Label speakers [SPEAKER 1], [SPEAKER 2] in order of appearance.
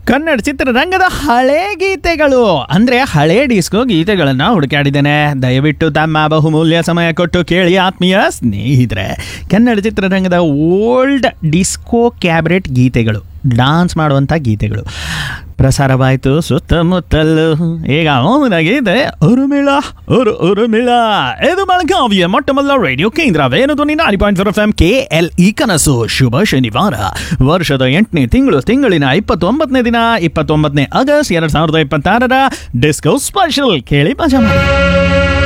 [SPEAKER 1] ಕನ್ನಡ ಚಿತ್ರರಂಗದ ಹಳೆ ಗೀತೆಗಳು ಅಂದ್ರೆ ಹಳೆ ಡಿಸ್ಕೋ ಗೀತೆಗಳನ್ನ ಹುಡುಕಾಡಿದ್ದೇನೆ ದಯವಿಟ್ಟು ತಮ್ಮ ಬಹುಮೂಲ್ಯ ಸಮಯ ಕೊಟ್ಟು ಕೇಳಿ ಆತ್ಮೀಯ ಸ್ನೇಹಿತರೆ ಕನ್ನಡ ಚಿತ್ರರಂಗದ ಓಲ್ಡ್ ಡಿಸ್ಕೋ ಕ್ಯಾಬ್ರೆಟ್ ಗೀತೆಗಳು ಡಾನ್ಸ್ ಮಾಡುವಂಥ ಗೀತೆಗಳು ಪ್ರಸಾರವಾಯಿತು ಸುತ್ತಮುತ್ತಲು ಈಗ ಅವನ ಗೀತೆ ಉರುಮಿಳ ಉರು ಉರುಮಿಳ ಇದು ಬೆಳಗಾವಿಯ ಮೊಟ್ಟ ಮೊದಲ ರೇಡಿಯೋ ಕೇಂದ್ರ ವೇಣುಧ್ವನಿ ನಾಡಿ point four F M K L E ಕನಸು ಶುಭ ಶನಿವಾರ ವರ್ಷದ ಎಂಟನೇ ತಿಂಗಳು ತಿಂಗಳಿನ ಇಪ್ಪತ್ತೊಂಬತ್ತನೇ ದಿನ ಇಪ್ಪತ್ತೊಂಬತ್ತನೇ ಆಗಸ್ಟ್ ಎರಡ್ ಸಾವಿರದ ಇಪ್ಪತ್ತಾರರ ಡಿಸ್ಕೋ ಸ್ಪೆಷಲ್ ಕೇಳಿ ಮಜಾ ಮಾಡಿ